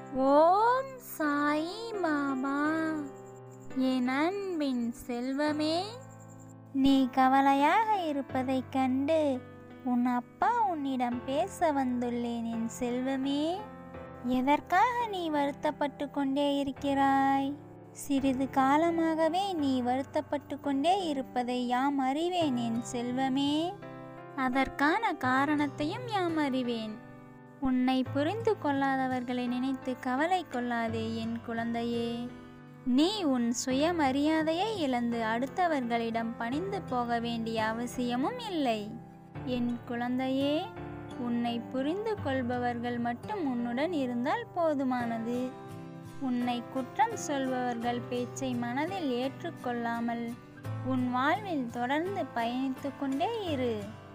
ஓம் சாய் பாபா என் அன்பின் செல்வமே நீ கவலையாக இருப்பதைக் கண்டு உன் அப்பா உன்னிடம் பேச வந்துள்ளேன் என் செல்வமே எதற்காக நீ வருத்தப்பட்டு கொண்டே இருக்கிறாய் சிறிது காலமாகவே நீ வருத்தப்பட்டு கொண்டே இருப்பதை யாம் அறிவேன் என் செல்வமே அதற்கான காரணத்தையும் யாம் அறிவேன் உன்னை புரிந்து கொள்ளாதவர்களை நினைத்து கவலை கொள்ளாதே என் குழந்தையே நீ உன் சுயமரியாதையை இழந்து அடுத்தவர்களிடம் பணிந்து போக வேண்டிய அவசியமும் இல்லை என் குழந்தையே உன்னை புரிந்து கொள்பவர்கள் மட்டும் உன்னுடன் இருந்தால் போதுமானது உன்னை குற்றம் சொல்பவர்கள் பேச்சை மனதில் ஏற்றுக்கொள்ளாமல் உன் வாழ்வில் தொடர்ந்து பயணித்து கொண்டே இரு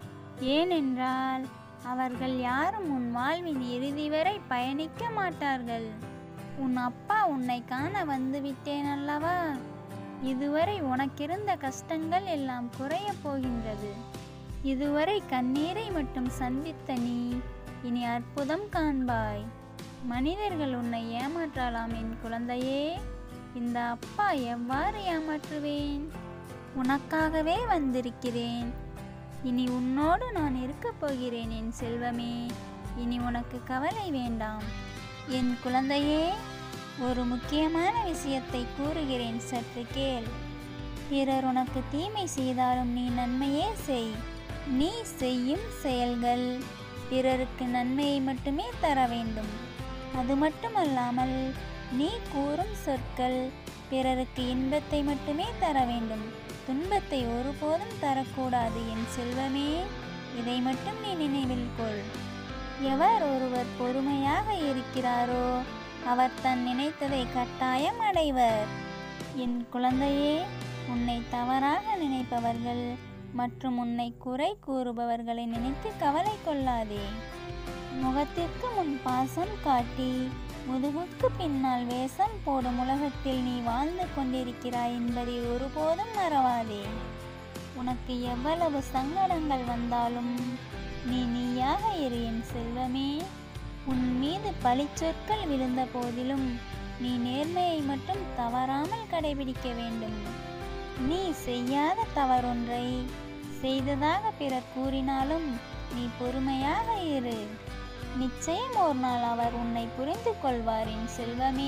ஏனென்றால் அவர்கள் யாரும் உன் வாழ்வின் இறுதி வரை பயணிக்க மாட்டார்கள் உன் அப்பா உன்னை காண வந்துவிட்டேன் அல்லவா இதுவரை உனக்கிருந்த கஷ்டங்கள் எல்லாம் குறையப் போகின்றது இதுவரை கண்ணீரை மட்டும் சந்தித்த நீ இனி அற்புதம் காண்பாய் மனிதர்கள் உன்னை ஏமாற்றலாம் என் குழந்தையே இந்த அப்பா எவ்வாறு ஏமாற்றுவேன் உனக்காகவே வந்திருக்கிறேன் இனி உன்னோடு நான் இருக்கப் போகிறேன் என் செல்வமே இனி உனக்கு கவலை வேண்டாம் என் குழந்தையே ஒரு முக்கியமான விஷயத்தை கூறுகிறேன் சற்று கேள் பிறர் உனக்கு தீமை செய்தாலும் நீ நன்மையே செய் நீ செய்யும் செயல்கள் பிறருக்கு நன்மையை மட்டுமே தர வேண்டும் அது மட்டுமல்லாமல் நீ கூறும் சொற்கள் பிறருக்கு இன்பத்தை மட்டுமே தர வேண்டும் துன்பத்தை ஒருபோதும் தரக்கூடாது என் செல்வமே இதை மட்டும் நீ நினைவில் கொள் எவர் ஒருவர் பொறுமையாக இருக்கிறாரோ அவர் தன் நினைத்ததை கட்டாயம் அடைவர் என் குழந்தையே உன்னை தவறாக நினைப்பவர்கள் மற்றும் உன்னை குறை கூறுபவர்களை நினைத்து கவலை கொள்ளாதே முகத்திற்கு முன் பாசம் காட்டி முதுகுக்கு பின்னால் வேஷம் போடும் உலகத்தில் நீ வாழ்ந்து கொண்டிருக்கிறாய் என்பதை ஒருபோதும் மறவாதே உனக்கு எவ்வளவு சங்கடங்கள் வந்தாலும் நீ நீயாக இரு என் செல்வமே உன் மீது பழிச்சொற்கள் விழுந்த போதிலும் நீ நேர்மையை மட்டும் தவறாமல் கடைபிடிக்க வேண்டும் நீ செய்யாத தவறொன்றை செய்ததாக பிறர் கூறினாலும் நீ பொறுமையாக இரு நிச்சயம் ஒரு நாள் அவர் உன்னை புரிந்து கொள்வார் என் செல்வமே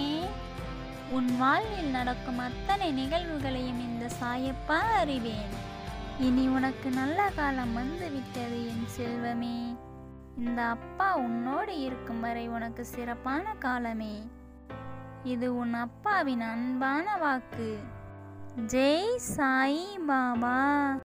உன் வாழ்வில் நடக்கும் அத்தனை நிகழ்வுகளையும் இந்த சாயப்பா அறிவேன் இனி உனக்கு நல்ல காலம் வந்து விட்டது என் செல்வமே இந்த அப்பா உன்னோடு இருக்கும் வரை உனக்கு சிறப்பான காலமே இது உன் அப்பாவின் அன்பான வாக்கு ஜெய் சாய் பாபா